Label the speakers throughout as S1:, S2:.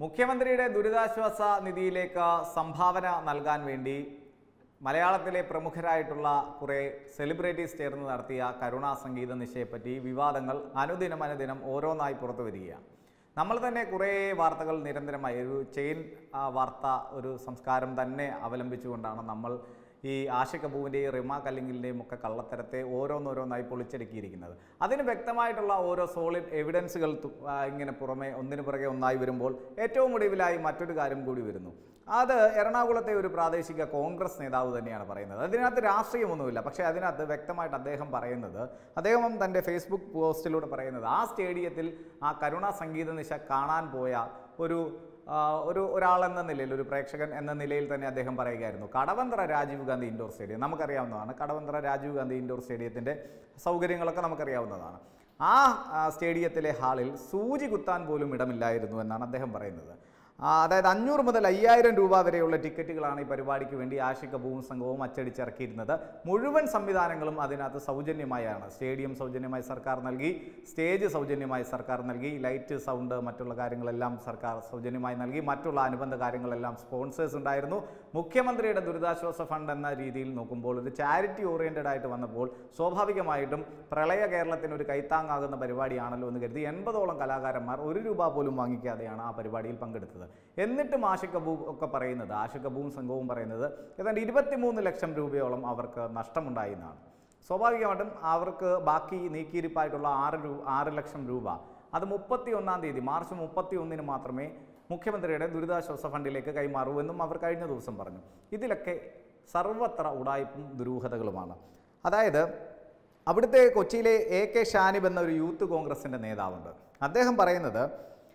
S1: മുഖ്യമന്ത്രിയുടെ ദുരിതാശ്വാസ നിധിയിലേക്ക് സംഭാവന നൽകാൻ വേണ്ടി മലയാളത്തിലെ പ്രമുഖരായിട്ടുള്ള കുറേ സെലിബ്രിറ്റീസ് ചേർന്ന് നടത്തിയ കരുണാ സംഗീത നിശയെപ്പറ്റി വിവാദങ്ങൾ അനുദിനം അനുദിനം ഓരോന്നായി പുറത്തു വരികയാണ് നമ്മൾ തന്നെ കുറേ വാർത്തകൾ നിരന്തരമായി ഒരു ചെയിൻ ആ, വാർത്ത ഒരു സംസ്കാരം തന്നെ അവലംബിച്ചുകൊണ്ടാണ് നമ്മൾ ഈ ആഷിഖ് കപൂറിൻ്റെയും റിമ കല്ലിങ്ങിൻ്റെയും ഒക്കെ കള്ളത്തരത്തെ ഓരോന്നോരോന്നായി പൊളിച്ചടുക്കിയിരിക്കുന്നത് അതിന് വ്യക്തമായിട്ടുള്ള ഓരോ സോളിഡ് എവിഡൻസുകൾ തു- ആ, ഇങ്ങനെ പുറമെ ഒന്നിനു പുറകെ ഒന്നായി വരുമ്പോൾ ഏറ്റവും ഒടുവിലായി മറ്റൊരു കാര്യം കൂടി വരുന്നു അത് എറണാകുളത്തെ ഒരു പ്രാദേശിക കോൺഗ്രസ് നേതാവ് തന്നെയാണ് പറയുന്നത് അതിനകത്ത് രാഷ്ട്രീയമൊന്നുമില്ല പക്ഷേ അതിനകത്ത് വ്യക്തമായിട്ട് അദ്ദേഹം പറയുന്നത് അദ്ദേഹം തൻ്റെ ഫേസ്ബുക്ക് പോസ്റ്റിലൂടെ പറയുന്നത് ആ സ്റ്റേഡിയത്തിൽ ആ കരുണാ സംഗീത നിശ കാണാൻ പോയ ഒരു ആ, ഒരു ഒരാളെന്ന നിലയിൽ ഒരു പ്രേക്ഷകൻ എന്ന നിലയിൽ തന്നെ അദ്ദേഹം പറയുകയായിരുന്നു കടവന്ത്ര രാജീവ് ഗാന്ധി ഇൻഡോർ സ്റ്റേഡിയം നമുക്കറിയാവുന്നതാണ് കടവന്ത്ര രാജീവ് ഗാന്ധി ഇൻഡോർ സ്റ്റേഡിയത്തിൻ്റെ സൗകര്യങ്ങളൊക്കെ നമുക്കറിയാവുന്നതാണ് ആ ആ, സ്റ്റേഡിയത്തിലെ ഹാളിൽ സൂചി കുത്താൻ പോലും ഇടമില്ലായിരുന്നു എന്നാണ് അദ്ദേഹം പറയുന്നത് ആ, അതായത് അഞ്ഞൂറ് മുതൽ അയ്യായിരം രൂപ വരെയുള്ള ടിക്കറ്റുകളാണ് ഈ പരിപാടിക്ക് വേണ്ടി ആഷിക ഭൂവും സംഘവും അച്ചടിച്ചിറക്കിയിരുന്നത് മുഴുവൻ സംവിധാനങ്ങളും അതിനകത്ത് സൗജന്യമായാണ് സ്റ്റേഡിയം സൗജന്യമായി സർക്കാർ നൽകി സ്റ്റേജ് സൗജന്യമായി സർക്കാർ നൽകി ലൈറ്റ് സൗണ്ട് മറ്റുള്ള കാര്യങ്ങളെല്ലാം സർക്കാർ സൗജന്യമായി നൽകി മറ്റുള്ള അനുബന്ധ കാര്യങ്ങളെല്ലാം സ്പോൺസേഴ്സ് ഉണ്ടായിരുന്നു മുഖ്യമന്ത്രിയുടെ ദുരിതാശ്വാസ ഫണ്ട് എന്ന രീതിയിൽ നോക്കുമ്പോൾ ഒരു ചാരിറ്റി ഓറിയൻറ്റഡ് ആയിട്ട് വന്നപ്പോൾ സ്വാഭാവികമായിട്ടും പ്രളയ കേരളത്തിന് ഒരു കൈത്താങ്ങാകുന്ന പരിപാടിയാണല്ലോ എന്ന് കരുതി എൺപതോളം കലാകാരന്മാർ ഒരു രൂപ പോലും വാങ്ങിക്കാതെയാണ് ആ പരിപാടിയിൽ പങ്കെടുത്തത് എന്നിട്ടും ആഷിഖ് കബൂ ഒക്കെ പറയുന്നത് ആഷിഖ് കബൂവും സംഘവും പറയുന്നത് ഏതാണ്ട് ഇരുപത്തിമൂന്ന് ലക്ഷം രൂപയോളം അവർക്ക് നഷ്ടമുണ്ടായി എന്നാണ് സ്വാഭാവികമായിട്ടും അവർക്ക് ബാക്കി നീക്കിയിരിപ്പായിട്ടുള്ള ആറ് രൂ ആറ് ലക്ഷം രൂപ അത് മുപ്പത്തി ഒന്നാം തീയതി മാർച്ച് മുപ്പത്തി ഒന്നിന് മാത്രമേ മുഖ്യമന്ത്രിയുടെ ദുരിതാശ്വാസ ഫണ്ടിലേക്ക് കൈമാറൂ എന്നും അവർ കഴിഞ്ഞ ദിവസം പറഞ്ഞു ഇതിലൊക്കെ സർവത്ര ഉടായ്പും ദുരൂഹതകളുമാണ് അതായത് അവിടുത്തെ കൊച്ചിയിലെ എ കെ ഷാനിബ് എന്ന ഒരു യൂത്ത് കോൺഗ്രസിൻ്റെ നേതാവുണ്ട് അദ്ദേഹം പറയുന്നത്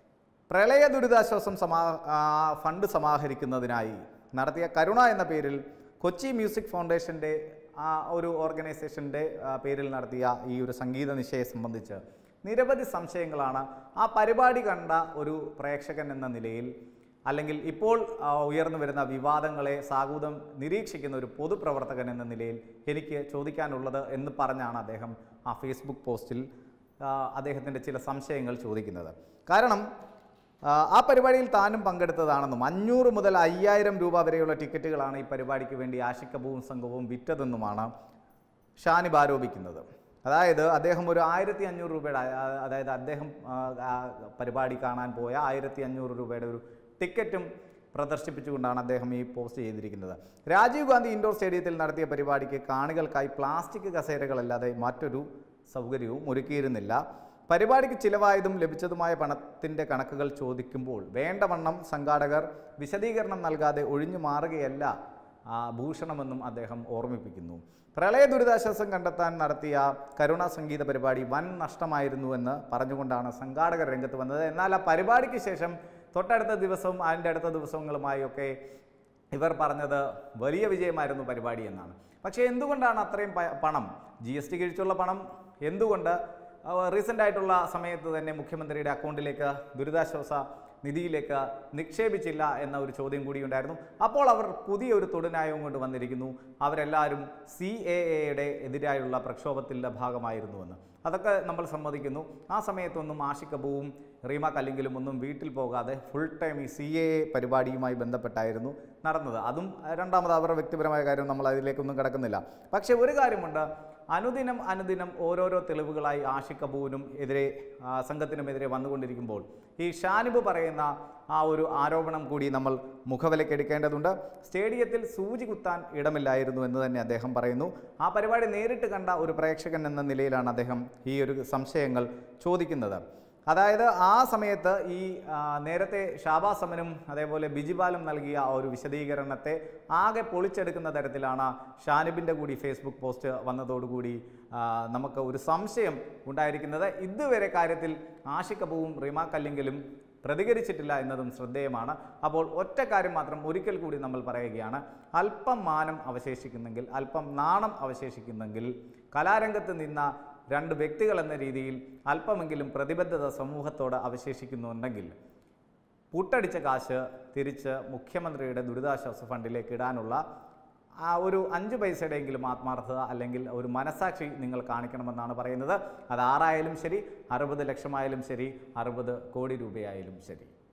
S1: പ്രളയ ദുരിതാശ്വാസം സമാ ആ, ഫണ്ട് സമാഹരിക്കുന്നതിനായി നടത്തിയ കരുണ എന്ന പേരിൽ കൊച്ചി മ്യൂസിക് ഫൗണ്ടേഷൻ്റെ ആ ഒരു ഓർഗനൈസേഷൻ്റെ ആ, പേരിൽ നടത്തിയ ഈ ഒരു സംഗീത നിശയെ സംബന്ധിച്ച് നിരവധി സംശയങ്ങളാണ് ആ പരിപാടി കണ്ട ഒരു പ്രേക്ഷകൻ എന്ന നിലയിൽ അല്ലെങ്കിൽ ഇപ്പോൾ ആ, ഉയർന്നു വരുന്ന വിവാദങ്ങളെ സാഗൂതം നിരീക്ഷിക്കുന്ന ഒരു പൊതുപ്രവർത്തകൻ എന്ന നിലയിൽ എനിക്ക് ചോദിക്കാനുള്ളത് എന്ന് പറഞ്ഞാണ് അദ്ദേഹം ആ ഫേസ്ബുക്ക് പോസ്റ്റിൽ ആ, അദ്ദേഹത്തിൻ്റെ ചില സംശയങ്ങൾ ചോദിക്കുന്നത് കാരണം ആ, ആ പരിപാടിയിൽ താനും പങ്കെടുത്തതാണെന്നും അഞ്ഞൂറ് മുതൽ അയ്യായിരം രൂപ വരെയുള്ള ടിക്കറ്റുകളാണ് ഈ പരിപാടിക്ക് വേണ്ടി ആഷിഖ് കപൂറും സംഘവും വിറ്റതെന്നുമാണ് ഷാനിബ് ആരോപിക്കുന്നത് അതായത് അദ്ദേഹം ഒരു ആയിരത്തി അഞ്ഞൂറ് രൂപയുടെ ആ- അതായത് അദ്ദേഹം ആ, ആ പരിപാടി കാണാൻ പോയ ആയിരത്തി അഞ്ഞൂറ് രൂപയുടെ ഒരു ടിക്കറ്റും പ്രദർശിപ്പിച്ചുകൊണ്ടാണ് അദ്ദേഹം ഈ പോസ്റ്റ് ചെയ്തിരിക്കുന്നത് രാജീവ് ഗാന്ധി ഇൻഡോർ സ്റ്റേഡിയത്തിൽ നടത്തിയ പരിപാടിക്ക് കാണികൾക്കായി പ്ലാസ്റ്റിക് കസേരകളല്ലാതെ മറ്റൊരു സൗകര്യവും ഒരുക്കിയിരുന്നില്ല പരിപാടിക്ക് ചിലവായതും ലഭിച്ചതുമായ പണത്തിൻ്റെ കണക്കുകൾ ചോദിക്കുമ്പോൾ വേണ്ടവണ്ണം സംഘാടകർ വിശദീകരണം നൽകാതെ ഒഴിഞ്ഞു മാറുകയല്ല ആ, ഭൂഷണമെന്നും അദ്ദേഹം ഓർമ്മിപ്പിക്കുന്നു പ്രളയ ദുരിതാശ്വാസം കണ്ടെത്താൻ നടത്തിയ കരുണ സംഗീത പരിപാടി വൻ നഷ്ടമായിരുന്നുവെന്ന് പറഞ്ഞുകൊണ്ടാണ് സംഘാടകർ രംഗത്ത് വന്നത് എന്നാൽ ആ പരിപാടിക്ക് ശേഷം തൊട്ടടുത്ത ദിവസവും അതിൻ്റെ അടുത്ത ദിവസങ്ങളുമായി ഒക്കെ ഇവർ പറഞ്ഞത് വലിയ വിജയമായിരുന്നു പരിപാടി എന്നാണ് പക്ഷേ എന്തുകൊണ്ടാണ് അത്രയും പ- പണം ജി എസ് ടി കിഴിച്ചുള്ള പണം എന്തുകൊണ്ട് റീസെൻ്റ് ആയിട്ടുള്ള സമയത്ത് തന്നെ മുഖ്യമന്ത്രിയുടെ അക്കൗണ്ടിലേക്ക് ദുരിതാശ്വാസ നിധിയിലേക്ക് നിക്ഷേപിച്ചില്ല എന്ന ഒരു ചോദ്യം കൂടി ഉണ്ടായിരുന്നു അപ്പോൾ അവർ പുതിയൊരു തൊടുന്യായവും കൊണ്ട് വന്നിരിക്കുന്നു അവരെല്ലാവരും സി എ എയുടെ എതിരായുള്ള പ്രക്ഷോഭത്തിൻ്റെ ഭാഗമായിരുന്നുവെന്ന് അതൊക്കെ നമ്മൾ സമ്മതിക്കുന്നു ആ സമയത്തൊന്നും ആഷിഖ് കബൂവും റീമ കല്ലിങ്കിലും ഒന്നും വീട്ടിൽ പോകാതെ ഫുൾ ടൈം ഈ സി എ പരിപാടിയുമായി ബന്ധപ്പെട്ടായിരുന്നു നടന്നത് അതും അഹ്, രണ്ടാമത് അവരുടെ വ്യക്തിപരമായ കാര്യം നമ്മൾ അതിലേക്കൊന്നും കിടക്കുന്നില്ല പക്ഷേ ഒരു കാര്യമുണ്ട് അനുദിനം അനുദിനം ഓരോരോ തെളിവുകളായി ആഷിഖ് കപൂറിനും എതിരെ ആ, സംഘത്തിനുമെതിരെ വന്നുകൊണ്ടിരിക്കുമ്പോൾ ഈ ഷാനിബ് പറയുന്ന ആ ഒരു ആരോപണം കൂടി നമ്മൾ മുഖവിലക്കെടുക്കേണ്ടതുണ്ട് സ്റ്റേഡിയത്തിൽ സൂചി കുത്താൻ ഇടമില്ലായിരുന്നു എന്ന് തന്നെ അദ്ദേഹം പറയുന്നു ആ പരിപാടി നേരിട്ട് കണ്ട ഒരു പ്രേക്ഷകൻ എന്ന നിലയിലാണ് അദ്ദേഹം ഈ ഒരു സംശയങ്ങൾ ചോദിക്കുന്നത് അതായത് ആ സമയത്ത് ഈ ആ, നേരത്തെ ഷാബാസമനും അതേപോലെ ബിജിബാലും നൽകിയ ആ ഒരു വിശദീകരണത്തെ ആകെ പൊളിച്ചെടുക്കുന്ന തരത്തിലാണ് ഷാനിബിൻ്റെ കൂടി ഫേസ്ബുക്ക് പോസ്റ്റ് വന്നതോടുകൂടി ആ, നമുക്ക് ഒരു സംശയം ഉണ്ടായിരിക്കുന്നത് ഇതുവരെ കാര്യത്തിൽ ആഷിഖ് കപൂവും റിമ കല്ലിങ്കലും പ്രതികരിച്ചിട്ടില്ല എന്നതും ശ്രദ്ധേയമാണ് അപ്പോൾ ഒറ്റ കാര്യം മാത്രം ഒരിക്കൽ കൂടി നമ്മൾ പറയുകയാണ് അല്പം മാനം അവശേഷിക്കുന്നെങ്കിൽ അല്പം നാണം അവശേഷിക്കുന്നെങ്കിൽ കലാരംഗത്ത് നിന്ന രണ്ട് വ്യക്തികൾ എന്ന രീതിയിൽ അല്പമെങ്കിലും പ്രതിബദ്ധത സമൂഹത്തോട് അവശേഷിക്കുന്നുണ്ടെങ്കിൽ പുട്ടടിച്ച കാശ് തിരിച്ച് മുഖ്യമന്ത്രിയുടെ ദുരിതാശ്വാസ ഫണ്ടിലേക്ക് ഇടാനുള്ള ആ ഒരു അഞ്ച് പൈസയുടെയെങ്കിലും ആത്മാർത്ഥത അല്ലെങ്കിൽ ഒരു മനസാക്ഷി നിങ്ങൾ കാണിക്കണമെന്നാണ് പറയുന്നത് അത് ആറായാലും ശരി അറുപത് ലക്ഷമായാലും ശരി അറുപത് കോടി രൂപയായാലും ശരി